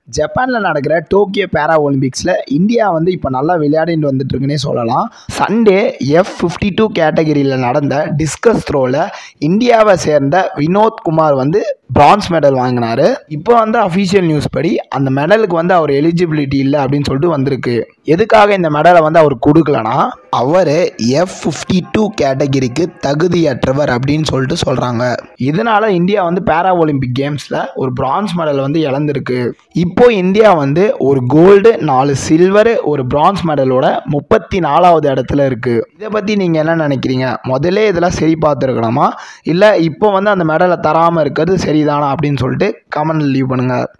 ஜப்பானில் நடக்கிற டோக்கியோ பேரா ஒலிம்பிக்ஸில் இந்தியா வந்து இப்போ நல்லா விளையாடிட்டு வந்துட்டுருக்குன்னே சொல்லலாம் சண்டே எஃப் ஃபிஃப்டி டூ கேட்டகரியில் நடந்த டிஸ்கஸ் த்ரோவில் இந்தியாவை சேர்ந்த வினோத் குமார் வந்து பிரான்ஸ் மெடல் வாங்கினார் இப்போ வந்து அஃபீஷியல் நியூஸ் படி அந்த மெடலுக்கு வந்து அவர் எலிஜிபிலிட்டி இல்லை அப்படின்னு சொல்லிட்டு வந்திருக்கு எதுக்காக இந்த மெடலை வந்து அவர் கொடுக்கலனா அவர் எஃப் ஃபிஃப்டி டூ கேட்டகிரிக்கு தகுதியற்றவர் அப்படின்னு சொல்லிட்டு சொல்கிறாங்க இதனால் இந்தியா வந்து பேரா ஒலிம்பிக் கேம்ஸில் ஒரு பிரான்ஸ் மெடல் வந்து இழந்திருக்கு இப்போ இந்தியா வந்து ஒரு கோல்டு நாலு சில்வர் ஒரு பிரான்ஸ் மெடலோட முப்பத்தி நாலாவது இடத்துல இருக்குது இதை பற்றி நீங்கள் என்ன நினைக்கிறீங்க முதல்ல இதெல்லாம் சரி பார்த்துருக்கணுமா இல்லை இப்போ வந்து அந்த மெடலை தராமல் இருக்கிறது சரிதானா அப்படின்னு சொல்லிட்டு கமெண்ட் லீவ் பண்ணுங்கள்